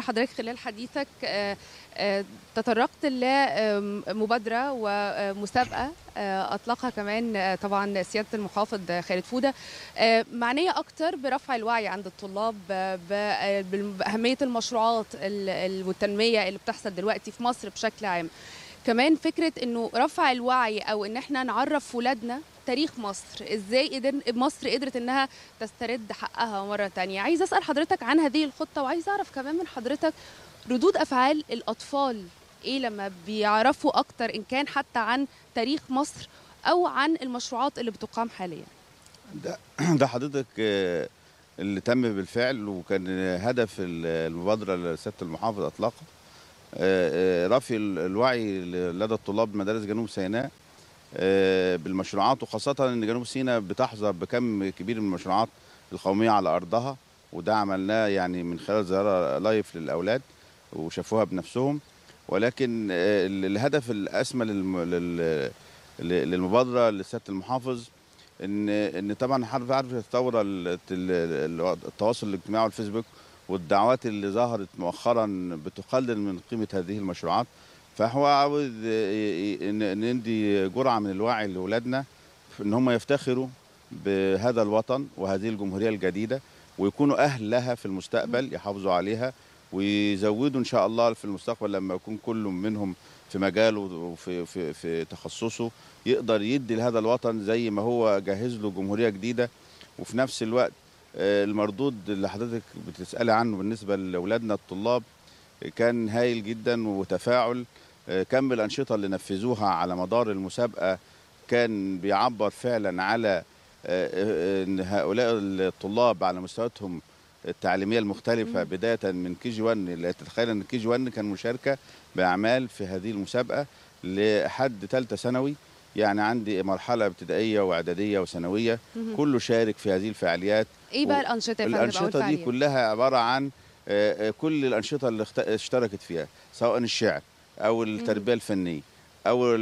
حضرتك خلال حديثك آه، آه، تطرقت لمبادرة ومسابقة آه، أطلقها كمان آه، طبعا سيادة المحافظ خالد فودة آه، معنية أكتر برفع الوعي عند الطلاب آه، ب- آه، بأهمية المشروعات ال- ال- والتنمية اللي بتحصل دلوقتي في مصر بشكل عام كمان فكرة انه رفع الوعي او ان احنا نعرف ولادنا تاريخ مصر ازاي قدر مصر قدرت انها تسترد حقها مرة تانية عايز اسأل حضرتك عن هذه الخطة وعايز اعرف كمان من حضرتك ردود افعال الاطفال ايه لما بيعرفوا اكتر ان كان حتى عن تاريخ مصر او عن المشروعات اللي بتقام حاليا ده ده حضرتك آه، اللي تم بالفعل وكان هدف ال- المبادره اللي سياده المحافظ اطلقها آه، آه، رفع ال- الوعي لدى الطلاب مدارس جنوب سيناء آه، بالمشروعات وخاصه ان جنوب سيناء بتحظى بكم كبير من المشروعات القوميه على ارضها وده عملناه يعني من خلال زياره لايف للاولاد وشافوها بنفسهم ولكن آه، ال- الهدف الاسمى للم- لل- للمبادره لسياده المحافظ ان ان طبعا حضرتك عارف الثوره ال- ال- التواصل الاجتماعي والفيسبوك والدعوات اللي ظهرت مؤخرا بتقلل من قيمه هذه المشروعات فهو عاوز ي- ي- ان ندي جرعه من الوعي لاولادنا في ان هم يفتخروا بهذا الوطن وهذه الجمهوريه الجديده ويكونوا اهل لها في المستقبل يحافظوا عليها ويزودوا ان شاء الله في المستقبل لما يكون كل منهم في مجاله وفي في في تخصصه يقدر يدي لهذا الوطن زي ما هو جهز له جمهوريه جديده وفي نفس الوقت آه، المردود اللي حضرتك بتسالي عنه بالنسبه لاولادنا الطلاب كان هايل جدا وتفاعل آه، كم الانشطه اللي نفذوها على مدار المسابقه كان بيعبر فعلا على آه، آه، ان هؤلاء الطلاب على مستوياتهم التعليميه المختلفه مم. بدايه بدايه من كي جي 1 لا تتخيل ان كي جي 1 كان مشاركه باعمال في هذه المسابقه لحد ثالثه ثانوي يعني عندي مرحله ابتدائيه واعداديه وثانويه مهم. كله شارك في هذه الفعاليات ايه بقى الانشطه يا فندم أو الانشطه دي الفعاليات؟ كلها عباره عن آه، آه، كل الانشطه اللي اخت- اشتركت فيها سواء الشعر او التربيه الفنيه او ال-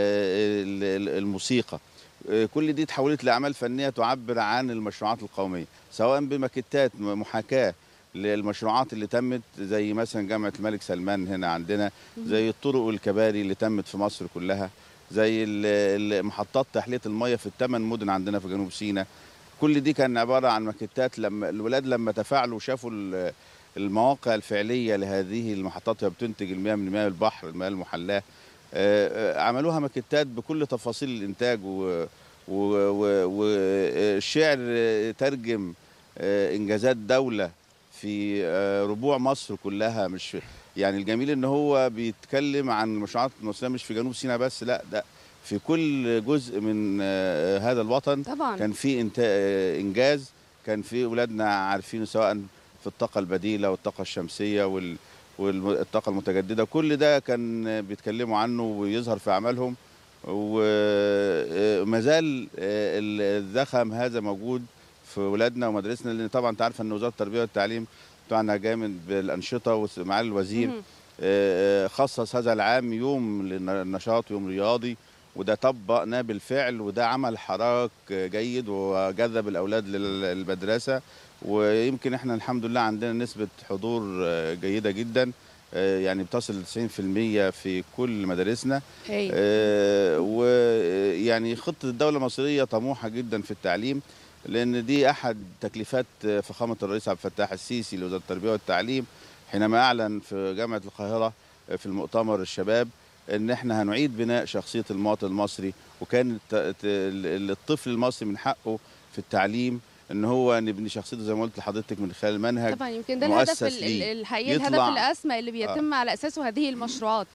ال- ال- الموسيقى آه، كل دي اتحولت لاعمال فنيه تعبر عن المشروعات القوميه سواء بماكيتات م- محاكاه للمشروعات اللي تمت زي مثلا جامعه الملك سلمان هنا عندنا زي الطرق والكباري اللي تمت في مصر كلها زي ال- ال- محطات تحليه الميه في الثمان مدن عندنا في جنوب سيناء كل دي كان عباره عن ماكيتات لما الولاد لما تفاعلوا وشافوا ال- المواقع الفعليه لهذه المحطات وهي بتنتج المياه من مياه البحر المياه المحلاه آه، آه، عملوها ماكيتات بكل تفاصيل الانتاج والشعر ترجم آه، انجازات دوله في آه، ربوع مصر كلها مش يعني الجميل ان هو بيتكلم عن المشروعات المصريه مش في جنوب سيناء بس لا ده في كل جزء من آه، هذا الوطن طبعا كان في انت... آه، انجاز كان في اولادنا عارفين سواء في الطاقه البديله والطاقه الشمسيه وال... والطاقه المتجدده كل ده كان بيتكلموا عنه ويظهر في اعمالهم وما زال آه، الزخم هذا موجود في اولادنا ومدارسنا لان طبعا انت عارفه ان وزاره التربيه والتعليم بتاعنا جامد بالانشطه ومعالي الوزير مهم. آه، آه، خصص هذا العام يوم للنشاط يوم رياضي وده طبقناه بالفعل وده عمل حراك جيد وجذب الاولاد للمدرسه ويمكن احنا الحمد لله عندنا نسبه حضور آه، جيده جدا آه، يعني بتصل ل 90% في كل مدارسنا هاي. آه، ويعني خطه الدوله المصريه طموحه جدا في التعليم لان دي احد تكليفات فخامه الرئيس عبد الفتاح السيسي لوزاره التربيه والتعليم حينما اعلن في جامعه القاهره في المؤتمر الشباب ان احنا هنعيد بناء شخصيه المواطن المصري وكان الت- الت- الطفل المصري من حقه في التعليم ان هو نبني شخصيته زي ما قلت لحضرتك من خلال منهج طبعا يمكن ده الهدف مؤسس ال- ال- ليه. الحقيقي الهدف يطلع- الاسمى اللي بيتم على اساسه هذه المشروعات